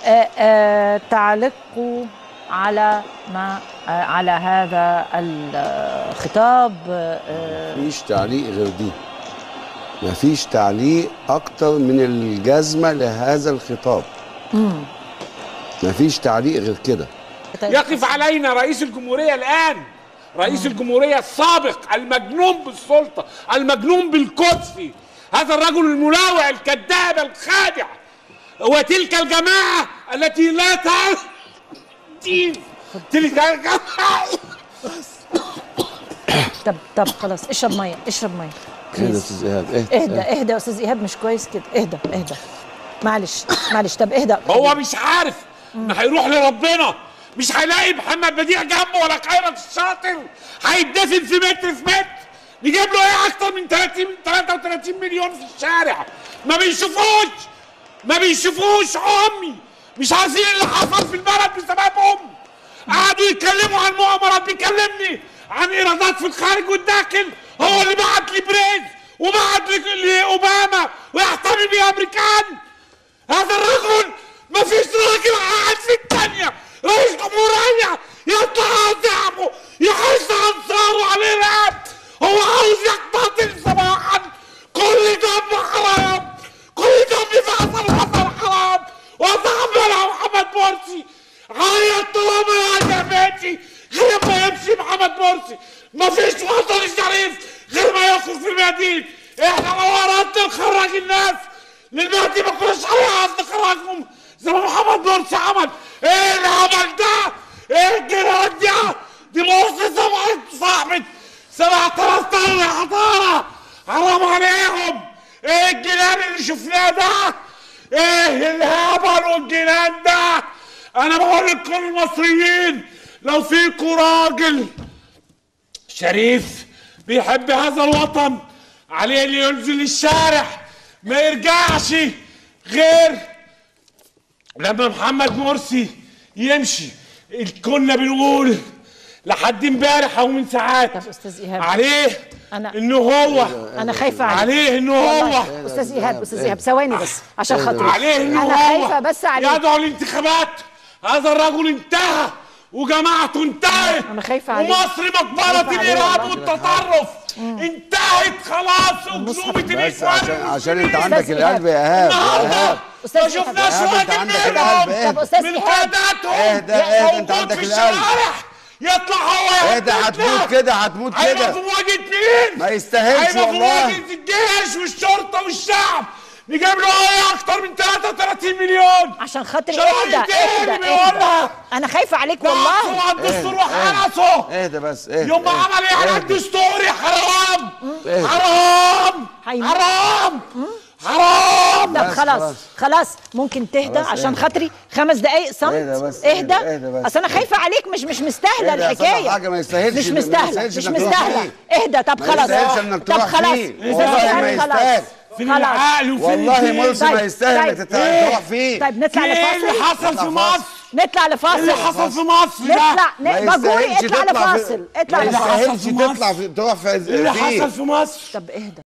آه، آه، تعليقه على ما آه، على هذا الخطاب آه، مفيش تعليق غير دي مفيش تعليق اكتر من الجزمه لهذا الخطاب مفيش تعليق غير كده يقف علينا رئيس الجمهورية الآن رئيس الجمهورية السابق المجنون بالسلطة المجنون بالكرسي هذا الرجل الملاوع الكذاب الخادع وتلك الجماعة التي لا تعرف دين تلك الجماعة طب طب خلاص اشرب ميه اشرب ميه اهدى يا بليز. استاذ ايهاب اهدى اهدى اهدى يا استاذ ايهاب مش كويس كده اهدى اهدى معلش معلش طب اهدى هو مش عارف ان هيروح لربنا مش هيلاقي محمد بديع جنبه ولا خيرت الشاطر هيتدفن في متر في متر نجيب له ايه اكتر من 30 من 33 مليون في الشارع ما بيشوفوش ما بيشوفوش امي مش عارفين اللي حصل في البلد بسببهم قعدوا يتكلموا عن مؤامرات بيكلمني عن ايرادات في الخارج والداخل هو اللي بعت لي بريز وبعت لي- لاوباما ويحتمي بامريكان هذا الرجل ما فيش راجل قاعد في الثانية رئيس جمهورية يطلع على شعبه يحث أنصاره على الإرهاب هو عاوز يقتتل صباحا كل دم حرام كل دم في عصر الحسن حرام وتعمل محمد مرسي عيط طالما يا بيتي غير ما يمشي محمد مرسي ما فيش وطن شريف غير ما يخرج في الميادين احنا لو اردنا نخرج الناس للمهدي ما كناش هنعرف نخرجهم زي ما محمد مرسي عمل ايه العمل ده؟ ايه الجنان ده؟ دي مصر سبعة صاحبة سبعة آلاف طن حضارة حرام عليهم ايه الجنان اللي شفناه ده؟ ايه الهبل والجنان ده؟ انا بقول لكل المصريين لو فيكوا راجل شريف بيحب هذا الوطن عليه اللي ينزل الشارع ما يرجعش غير لما محمد مرسي يمشي كنا بنقول لحد امبارح او من ساعات طب أستاذ إيهاب. عليه أنا- انه هو انا خايفه عليك عليه انه هو والله. استاذ ايهاب استاذ ايهاب ثواني بس عشان خاطري عليه انه انا هو خايفه بس عليك يدعو الانتخابات هذا الرجل انتهى وجماعته انتهت أنا خايفة عليه. ومصر مقبرة خايفة عليه الإرهاب والله. والتطرف انتهت خلاص أكذوبة بس الإخوان عشان عشان انت المسلمين. عندك القلب يا ايهاب يا ايهاب النهارده أستاذ ما إيهاب. شفناش إيهاب، أنت واحد عندك منهم القلب، طب استاذ من ايهاب قاداتهم اهدى، اهدى، أنت موجود عندك في القلب. الشوارع يطلع هو اهدى هتموت كده هتموت هيبقى كده في مواجهة مين؟ ما يستاهلش هيبقى في والله. مواجهة الجيش والشرطة والشعب نجيب له ايه اكتر من 33 مليون عشان خاطري شرعي اهدى تاني اهدى بيقولها. اهدى انا خايفه عليك والله والله على الدستور اهدى، وحرسه اهدى بس اهدى يوم ما اهدى، عمل ايه على اهدى. الدستور يا حرام اهدى. حرام هيموت. حرام حرام طب بس خلاص خلاص. خلاص ممكن تهدى خلاص عشان اهدى. خاطري خمس دقايق صمت اهدى بس، اهدى اهدى، اهدى بس. اصل انا خايفه عليك مش مش مستاهله اهدى يا صاحبي، الحكايه حاجة ما يستاهلش- مش ما مستاهله يستاهلش مش انك تروح مستاهله فيه. اهدى طب ما خلاص يستاهلش انك طب تروح خلاص فيه. أستاذ والله إيهاب، ما خلاص. يستاهل. فين خلاص العقل وفين والله الدين؟ مرسي ما طيب، يستاهل طيب. انك تت- تروح فيه طيب نطلع في ايه اللي لفاصل حصل نطلع في فاصل. مصر؟ نطلع ايه لفاصل اللي حصل في مصر ده؟ نطلع ما ن- بجوري يستاهلش اطلع تطلع في- لفاصل اطلع ما اللي لفاصل حصل يستاهلش في مصر. تطلع في تروح في ايه اللي فيه حصل في مصر؟ طب اهدى